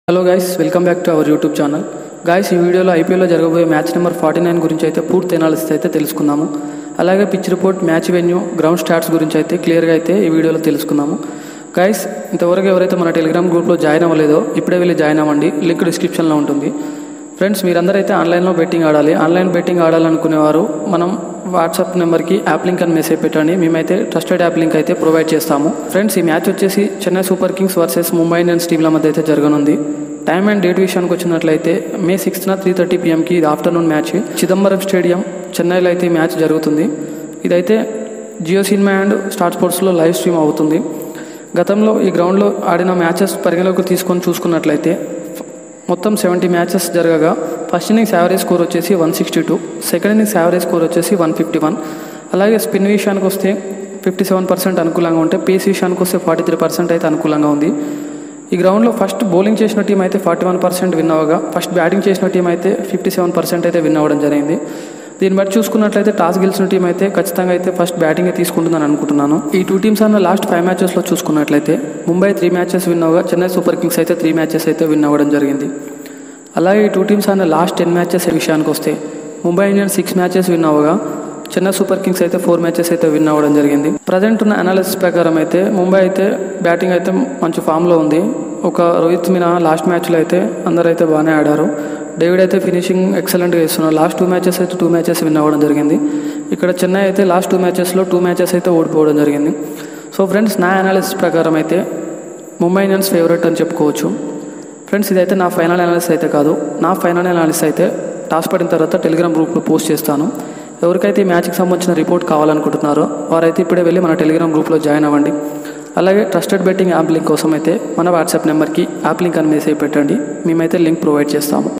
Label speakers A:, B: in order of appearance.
A: hello guys welcome back to our YouTube channel guys ఈ వీడియోలో ఐపీఎల్లో జరగబోయే మ్యాచ్ నెంబర్ ఫార్టీ నైన్ గురించి అయితే పూర్తి ఎనాలిసిస్ అయితే తెలుసుకుందాము అలాగే pitch report match venue ground stats గురించి అయితే క్లియర్గా అయితే ఈ వీడియోలో తెలుసుకుందాము గైస్ ఇంతవరకు ఎవరైతే మన టెలిగ్రామ్ గ్రూప్లో జాయిన్ అవ్వలేదో ఇప్పుడే వెళ్ళి జాయిన్ అవ్వండి లింక్ డిస్క్రిప్షన్లో ఉంటుంది ఫ్రెండ్స్ మీరందరూ అయితే ఆన్లైన్లో బెట్టింగ్ ఆడాలి ఆన్లైన్ బెట్టింగ్ ఆడాలనుకునేవారు మనం వాట్సాప్ నెంబర్కి యాప్ లింక్ అని మెసేజ్ పెట్టండి మేమైతే ట్రస్టెడ్ యాప్ లింక్ అయితే ప్రొవైడ్ చేస్తాము ఫ్రెండ్స్ ఈ మ్యాచ్ వచ్చేసి Chennai Super Kings versus Mumbai Indians టీంల మధ్య అయితే జరగనుంది టైం అండ్ డేట్ విషయానికి వచ్చినట్లయితే మే సిక్స్త్న త్రీ థర్టీ పిఎంకి ఇది ఆఫ్టర్నూన్ మ్యాచ్ చిదంబరం స్టేడియం చెన్నైలో అయితే ఈ మ్యాచ్ జరుగుతుంది ఇదైతే జియో సినిమా అండ్ స్టార్ స్పోర్ట్స్లో లైవ్ స్ట్రీమ్ అవుతుంది గతంలో ఈ గ్రౌండ్లో ఆడిన మ్యాచెస్ పరిగణలోకి తీసుకొని చూసుకున్నట్లయితే మొత్తం సెవెంటీ మ్యాచెస్ జరగగా ఫస్ట్ ఇన్నింగ్స్ యావరేజ్ స్కోర్ వచ్చేసి one sixty two second innings average score వచ్చేసి వన్ ఫిఫ్టీ వన్ అలాగే స్పిన్ విషయానికి వస్తే ఫిఫ్టీ సెవెన్ పర్సెంట్ అనుకూలంగా ఉంటే పేస్ విషయానికి వస్తే ఫార్టీ త్రీ పర్సెంట్ అయితే అనుకూలంగా ఉంది ఈ గ్రౌండ్లో ఫస్ట్ బౌలింగ్ చేసిన టీం అయితే ఫార్టీ వన్ పర్సెంట్ విన్ అవ్వగా ఫస్ట్ బ్యాటింగ్ చేసిన టీం అయితే ఫిఫ్టీ సెవెన్ పర్సెంట్ అయితే విన్ అవ్వడం జరిగింది దీన్ని బట్టి చూసుకున్నట్లయితే టాస్ గెలిచిన టీం అయితే ఖచ్చితంగా అయితే ఫస్ట్ బ్యాటింగ్ తీసుకుంటుందని అనుకుంటున్నాను ఈ టూ టీమ్స్ అన్న లాస్ట్ ఫైవ్ మ్యాచెస్లో చూసుకున్నట్లయితే ముంబై త్రీ మ్యాచెస్ విన్ అవ్వగా చెన్నై సూపర్ కింగ్స్ అయితే త్రీ మ్యాచెస్ అయితే విన్ అవ్వడం జరిగింది అలాగే ఈ టూ టీమ్స్ అన్న లాస్ట్ టెన్ మ్యాచెస్ విషయానికి వస్తే Mumbai Indians six matches win అవ్వగా చెన్నై సూపర్ కింగ్స్ అయితే ఫోర్ మ్యాచెస్ అయితే విన్ అవ్వడం జరిగింది ప్రజెంట్ ఉన్న అనాలిసిస్ ప్రకారం అయితే ముంబై అయితే బ్యాటింగ్ అయితే మంచి ఫామ్లో ఉంది ఒక రోహిత్ మీన లాస్ట్ మ్యాచ్లో అయితే అందరూ అయితే బాగానే ఆడారు డేవిడ్ అయితే ఫినిషింగ్ ఎక్సలెంట్గా ఇస్తున్నారు లాస్ట్ టూ మ్యాచెస్ అయితే టూ మ్యాచెస్ విన్ అవ్వడం జరిగింది ఇక్కడ చెన్నై అయితే లాస్ట్ టూ మ్యాచెస్లో టూ మ్యాచెస్ అయితే ఓడిపోవడం జరిగింది సో ఫ్రెండ్స్ నా అనాలిసిస్ ప్రకారం అయితే ముంబై ఇండియన్స్ ఫేవరెట్ అని చెప్పుకోవచ్చు ఫ్రెండ్స్ ఇదైతే నా ఫైనల్ అనాలిసిస్ అయితే కాదు నా ఫైనల్ అనాలిసిస్ అయితే టాస్ పడిన తర్వాత టెలిగ్రామ్ గ్రూప్లో పోస్ట్ చేస్తాను ఎవరికైతే ఈ మ్యాచ్కి సంబంధించిన రిపోర్ట్ కావాలనుకుంటున్నారో వారైతే ఇప్పుడే వెళ్ళి మన టెలిగ్రామ్ గ్రూప్లో జాయిన్ అవ్వండి అలాగే ట్రస్టెడ్ బెట్టింగ్ యాప్ లింక్ కోసం అయితే మన వాట్సాప్ నెంబర్కి యాప్ లింక్ అని మెసేజ్ పెట్టండి మేమైతే లింక్ ప్రొవైడ్ చేస్తాము